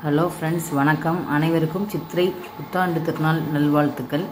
hello friends வணக்கம் அனைவருக்கும் சித்திரை புத்தாண்டு திருநாள் நல்வாழ்த்துக்கள்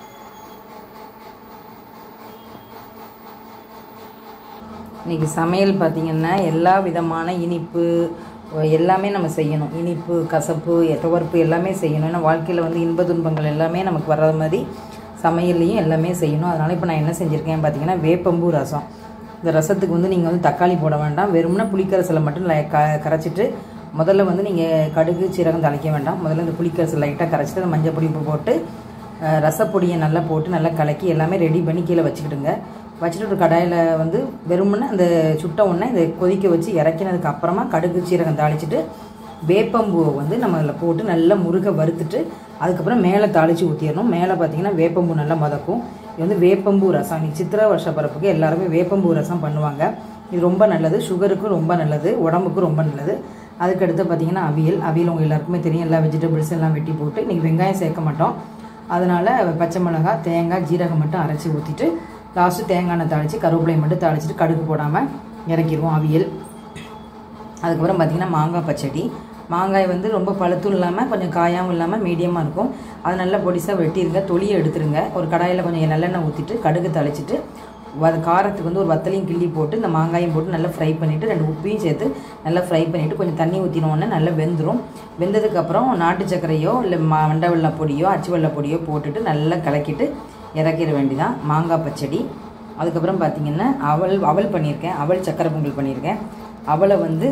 இன்னைக்கு சமையல் பார்த்திங்கன்னா எல்லா விதமான இனிப்பு எல்லாமே நம்ம செய்யணும் இனிப்பு கசப்பு துவர்ப்பு எல்லாமே செய்யணும் ஏன்னா வாழ்க்கையில் வந்து இன்ப துன்பங்கள் எல்லாமே நமக்கு வர்ற மாதிரி சமையல்லையும் எல்லாமே செய்யணும் அதனால் இப்போ நான் என்ன செஞ்சுருக்கேன் பார்த்தீங்கன்னா வேப்பம்பூ ரசம் இந்த ரசத்துக்கு வந்து நீங்கள் வந்து தக்காளி போட வேண்டாம் வெறும்னா புளிக்கரசலை மட்டும் லை- க கரைச்சிட்டு முதல்ல வந்து நீங்கள் கடுகு சீரகம் தாளிக்க வேண்டாம் முதல்ல இந்த புளிக்கரசல் லைட்டாக கரைச்சிட்டு அந்த மஞ்சள் பொடி உப்பு போட்டு அஹ், ரசப்பொடியை நல்லா போட்டு நல்லா கலக்கி எல்லாமே ரெடி பண்ணி கீழே வச்சுக்கிடுங்க வச்சுட்டு ஒரு கடாயில் வந்து வெறுமனே அந்த சுட்ட உடனே இதை கொதிக்க வச்சு இறக்கினதுக்கு அப்புறமா கடுகு சீரகம் தாளிச்சிட்டு வேப்பம்பூவை வந்து நம்ம அதில் போட்டு நல்லா முருக வறுத்துட்டு அதுக்கப்புறம் மேலே தாளித்து ஊற்றிடணும் மேலே பார்த்தீங்கன்னா வேப்பம்பூ நல்லா மதக்கும் இது வந்து வேப்பம்பூ ரசம் இன்னைக்கு சித்திரை வருஷ பரப்புக்கு எல்லாருமே வேப்பம்பூ ரசம் பண்ணுவாங்க இது ரொம்ப நல்லது சுகருக்கும் ரொம்ப நல்லது உடம்புக்கும் ரொம்ப நல்லது அதுக்கடுத்து பார்த்தீங்கன்னா அவியல் அவியல் உங்கள் எல்லாருக்குமே தெரியும் எல்லா வெஜிடபிள்ஸ் எல்லாம் வெட்டி போட்டு இன்றைக்கி வெங்காயம் சேர்க்க மாட்டோம் அதனால் பச்சை மிளகாய் தேங்காய் ஜீரகம் மட்டும் அரைச்சி ஊற்றிட்டு லாஸ்ட்டு தேங்காய் எண்ணெய் தாளித்து கருவேப்பிலையை மட்டும் தாளிச்சிட்டு கடுகு போடாமல் இறக்கிடுவோம் அவியல் அதுக்கப்புறம் பார்த்திங்கன்னா மாங்காய் பச்சடி மாங்காய் வந்து ரொம்ப பழுத்தும் இல்லாமல் கொஞ்சம் காயாவும் இல்லாமல் மீடியமாக இருக்கும் அது நல்லா பொடிசாக வெட்டிருங்க தொலியை எடுத்துருங்க ஒரு கடாயில் கொஞ்சம் நல்லெண்ணெய் ஊற்றிட்டு கடுகு தாளிச்சிட்டு அது காரத்துக்கு வந்து ஒரு வத்தலையும் கிள்ளி போட்டு இந்த மாங்காயும் போட்டு நல்லா ஃப்ரை பண்ணிவிட்டு ரெண்டு உப்பையும் சேர்த்து நல்லா ஃப்ரை பண்ணிவிட்டு கொஞ்சம் தண்ணி ஊற்றினோடனே நல்லா வெந்துடும் வெந்ததுக்கப்புறம் நாட்டு சர்க்கரையோ இல்லை மா மண்டை வெள்ளை பொடியோ அச்சு வெள்ளை பொடியோ போட்டுட்டு நல்லா கலக்கிட்டு இறக்கிற வேண்டிதான் மாங்காய் பச்சடி அதுக்கப்புறம் பார்த்தீங்கன்னா அவல் அவல் பண்ணியிருக்கேன் அவல் சக்கரை பொங்கல் பண்ணியிருக்கேன் அவலை வந்து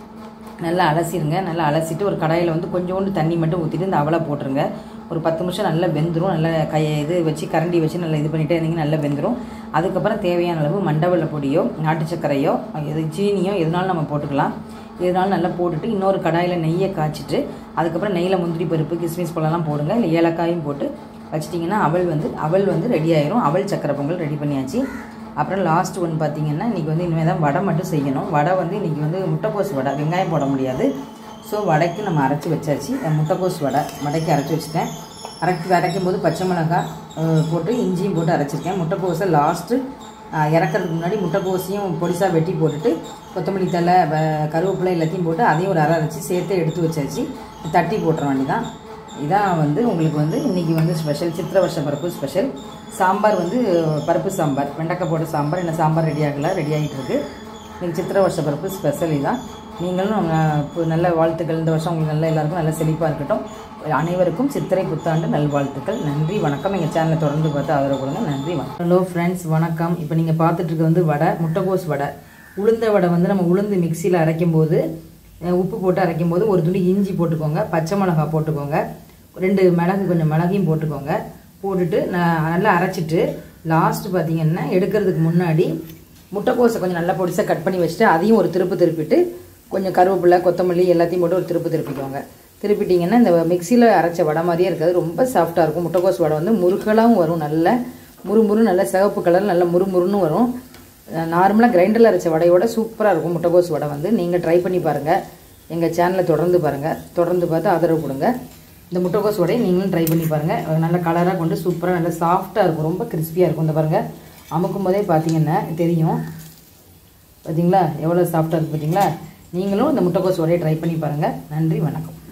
நல்லா அலசிடுங்க நல்லா அலசிட்டு ஒரு கடாயில் வந்து கொஞ்சோண்டு தண்ணி மட்டும் ஊற்றிட்டு இந்த அவலை போட்டுருங்க ஒரு பத்து நிமிஷம் நல்லா வெந்துடும் நல்லா கையை இது வச்சு கரண்டி வச்சு நல்லா இது பண்ணிட்டே இருந்தீங்கன்னா நல்லா வெந்துடும் அதுக்கப்புறம் தேவையான அளவு மண்டவெள்ளை பொடியோ நாட்டு சர்க்கரையோ இது சீனியோ எதுனாலும் நம்ம போட்டுக்கலாம் எதுனாலும் நல்லா போட்டுட்டு இன்னொரு கடாயில் நெய்யை காய்ச்சிட்டு அதுக்கப்புறம் நெய்யில் முந்திரி பருப்பு கிஸ்மிஸ் பழம்லாம் போடுங்க இல்லை ஏலக்காயும் போட்டு வச்சிட்டிங்கன்னா அவல் வந்து அவல் வந்து ரெடி ஆயிரும் அவல் சக்கரை பொங்கல் ரெடி பண்ணியாச்சு அப்புறம் லாஸ்ட் ஒன் பார்த்தீங்கன்னா இன்றைக்கி வந்து இனிமேல் தான் வடை மட்டும் செய்யணும் வடை வந்து இன்றைக்கி வந்து முட்டைக்கோஸ் வடை வெங்காயம் போட முடியாது ஸோ வடைக்கு நம்ம அரைச்சி வச்சாச்சு அஹ் முட்டைக்கோஸ் வடை வடைக்கு அரைச்சி வச்சுட்டேன் அரைச்சி அரைக்கும் போது பச்சை மிளகாய் அஹ், போட்டு இஞ்சியும் போட்டு அரைச்சிருக்கேன் முட்டைக்கோஸை லாஸ்ட்டு இறக்கிறதுக்கு முன்னாடி முட்டைக்கோசையும் பொடிசாக வெட்டி போட்டுட்டு கொத்தமல்லி தழை வ- கருவேப்பிலை எல்லாத்தையும் போட்டு அதையும் ஒரு அரை அரைச்சி சேர்த்து எடுத்து வச்சாச்சு தட்டி போட்டுற வேண்டியதான் இதான் வந்து உங்களுக்கு வந்து இன்றைக்கி வந்து ஸ்பெஷல் சித்திரை வருஷ பருப்பு ஸ்பெஷல் சாம்பார் வந்து பருப்பு சாம்பார் வெண்டைக்காய் போட்ட சாம்பார் என்ன சாம்பார் ரெடி ஆகல ரெடி ஆகிட்டு இருக்கு இன்னைக்கு சித்திரை வருஷ பருப்பு ஸ்பெஷல் இதான் நீங்களும் அஹ், இப்போ நல்ல வாழ்த்துக்கள் இந்த வருஷம் உங்களுக்கு நல்ல எல்லாருக்கும் நல்ல செழிப்பாக இருக்கட்டும் அனைவருக்கும் சித்திரை புத்தாண்டு நல்வாழ்த்துக்கள் நன்றி வணக்கம் எங்கள் சேனலை தொடர்ந்து பார்த்து ஆதரவு கொடுங்க நன்றி வணக்கம் ஹலோ ஃப்ரெண்ட்ஸ் வணக்கம் இப்போ நீங்கள் பார்த்துட்டு இருக்க வந்து வடை முட்டைகோஸ் வடை உளுந்த வடை வந்து நம்ம உளுந்து மிக்சியில் அரைக்கும் போது அஹ் உப்பு போட்டு அரைக்கும் போது ஒரு துளி இஞ்சி போட்டுக்கோங்க பச்சை மிளகா போட்டுக்கோங்க ரெண்டு மிளகு கொஞ்சம் மிளகையும் போட்டுக்கோங்க போட்டுட்டு நான் நல்லா அரைச்சிட்டு லாஸ்ட் பார்த்தீங்கன்னா எடுக்கிறதுக்கு முன்னாடி முட்டைக்கோஸை கொஞ்சம் நல்லா பொடிசாக கட் பண்ணி வச்சுட்டு அதையும் ஒரு திருப்பு திருப்பிட்டு கொஞ்சம் கருவேப்பிலை கொத்தமல்லி எல்லாத்தையும் போட்டு ஒரு திருப்பு திருப்பிக்கோங்க திருப்பிட்டிங்கன்னா இந்த மிக்சியில் அரைச்ச வடை மாதிரியே இருக்காது ரொம்ப சாஃப்டாக இருக்கும் முட்டைக்கோஸ் வடை வந்து முறுகலாகவும் வரும் நல்ல முறுமுறு நல்ல சிவப்பு கலர் நல்ல முறுமுறுன்னு வரும் நார்மலாக கிரைண்டரில் அரைச்ச வடையோட சூப்பராக இருக்கும் முட்டைகோஸ் வடை வந்து நீங்கள் ட்ரை பண்ணி பாருங்கள் எங்கள் சேனலை தொடர்ந்து பாருங்கள் தொடர்ந்து பார்த்து ஆதரவு கொடுங்க இந்த முட்டைகோஸ் வடையை நீங்களும் ட்ரை பண்ணி பாருங்கள் நல்ல கலராக கொண்டு சூப்பராக நல்ல சாஃப்டாக இருக்கும் ரொம்ப கிறிஸ்பியாக இருக்கும் இந்த பாருங்கள் அமுக்கும் போதே பார்த்தீங்கன்னா தெரியும் பார்த்தீங்களா எவ்வளோ சாஃப்டாக இருக்குது பார்த்தீங்களா நீங்களும் இந்த முட்டைகோஸ் வடையை ட்ரை பண்ணி பாருங்கள் நன்றி வணக்கம்